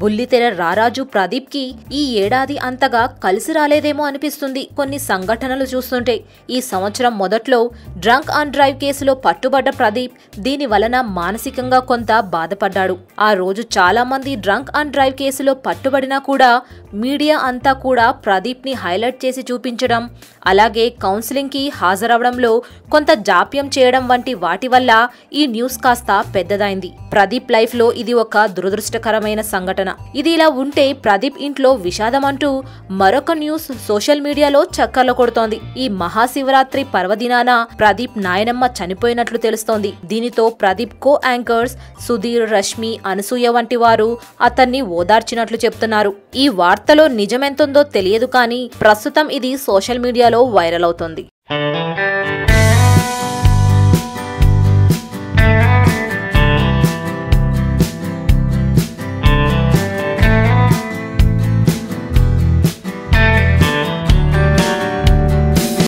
బుల్లితెర రారాజు ప్రదీప్ కి ఈ ఏడాది అంతగా కలిసి రాలేదేమో అనిపిస్తుంది కొన్ని సంఘటనలు చూస్తుంటే ఈ సంవత్సరం మొదట్లో డ్రంక్ అండ్ డ్రైవ్ కేసులో పట్టుబడ్డ ప్రదీప్ దీని వలన మానసికంగా కొంత బాధపడ్డాడు ఆ రోజు చాలా మంది డ్రంక్ అండ్ డ్రైవ్ కేసులో పట్టుబడినా కూడా మీడియా అంతా కూడా ప్రదీప్ ని హైలైట్ చేసి చూపించడం అలాగే కౌన్సిలింగ్ కి హాజరవడంలో కొంత జాప్యం చేయడం వంటి వాటి వల్ల ఈ న్యూస్ కాస్త పెద్దదైంది ప్రదీప్ లైఫ్ లో ఇది ఒక దురదృష్టకరమైన సంఘటన ఇది ఇలా ఉంటే ప్రదీప్ ఇంట్లో విషాదం అంటూ మరొక న్యూస్ సోషల్ మీడియాలో చక్కర్లు కొడుతోంది ఈ మహాశివరాత్రి పర్వదినాన ప్రదీప్ నాయనమ్మ చనిపోయినట్లు తెలుస్తోంది దీనితో ప్రదీప్ కో యాంకర్స్ సుధీర్ రష్మి అనసూయ వంటి వారు అతన్ని ఓదార్చినట్లు చెప్తున్నారు ఈ వార్తలో నిజమెంతుందో తెలియదు కానీ ప్రస్తుతం ఇది సోషల్ మీడియాలో వైరల్ అవుతోంది